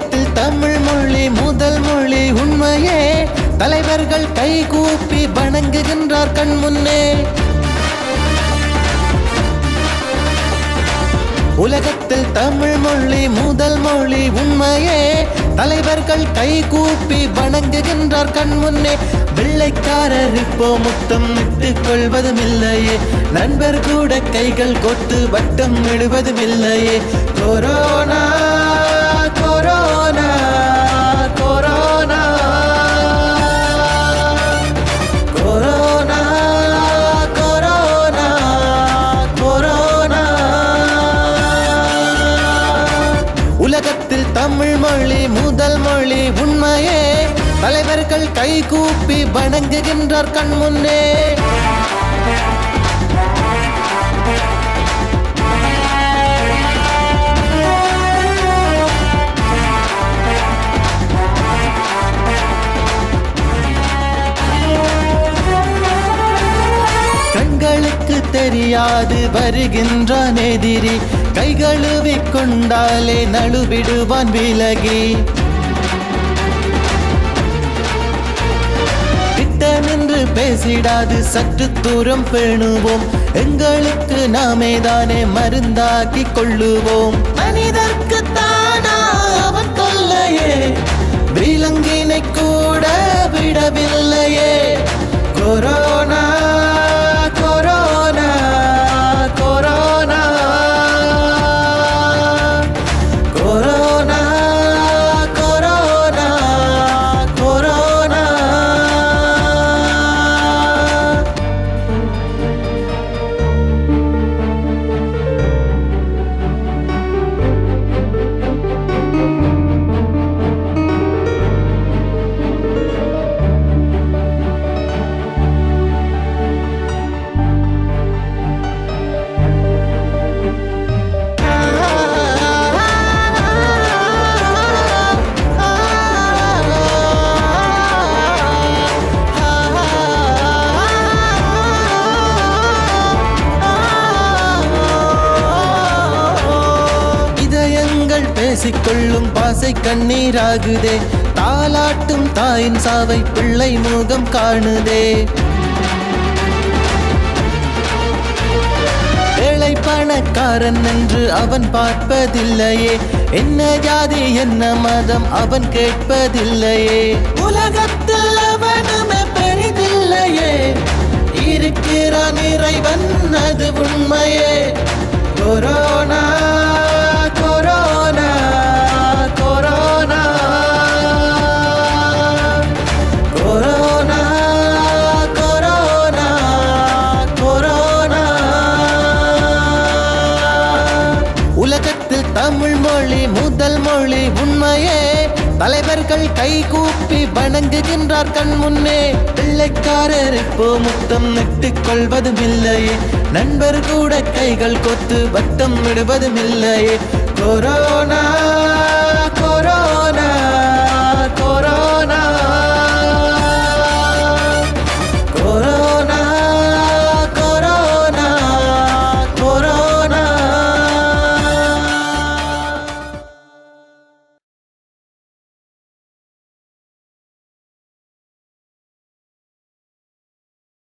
உலகத்தில் தமிழ் மொழி முதல் மொழி உண்மையே தலைவர்கள் கைகூப்பி வணங்குகின்றார் கண் முன்னே உலகத்தில் தமிழ் மொழி முதல் மொழி உண்மையே தலைவர்கள் கைகூப்பி வணங்குகின்றார் கண் முன்னே வெள்ளைக்காரர் இப்போ முத்தம் இட்டுக் கொள்வதும் இல்லையே நண்பர் கூட கைகள் கொத்து வட்டம் இடுவதும் இல்லையே corona corona corona corona corona corona உலகத்தில் தமிழ் மொழி முதல் மொழி உண்மையே தலைவர்கள் கைகூப்பி வணங்குகின்றார் கண் முன்னே கண்களுக்கு தெரியாது வருகின்றான் எதிரி கைகழுவி கொண்டாலே நழுவிடுவான் விலகி கிட்ட நின்று பேசிடாது சற்று தூரம் பேணுவோம் எங்களுக்கு நாமே தானே மருந்தாக்கி கொள்ளுவோம் மனிதர்க்கு தானா அவன் தொல்லையே விலங்கினை கூட விடவில்லையே corona corona corona corona corona corona இதயங்கள் பேசிக்கொள்ளும் பாசை கண்ணீராகுதே தாலாட்டும் தாயின் சாவை பிள்ளை முகம் காணுதே ஏழை பணக்காரன் என்று அவன் பார்ப்பதில்லையே என்ன ஜாதி என்ன மதம் அவன் கேட்பதில்லையே உலகத்தில் அவனுமே பெரிதில்லையே இருக்கிறான் இறைவன் அது உண்மையே corona corona corona corona corona corona உலகத்தில் தமிழ் மொழி முதல் மொழி உண்மையே தலைவர்கள் கைகூப்பி வணங்குகின்றார் கண் முன்னே பிள்ளைக்காரர் இப்போ முத்தம் நட்டுக் கொள்வதும் இல்லையே நண்பர் கூட கைகள் கொத்து வட்டம் விடுவதும் இல்லையே கொரோனா கொரோனா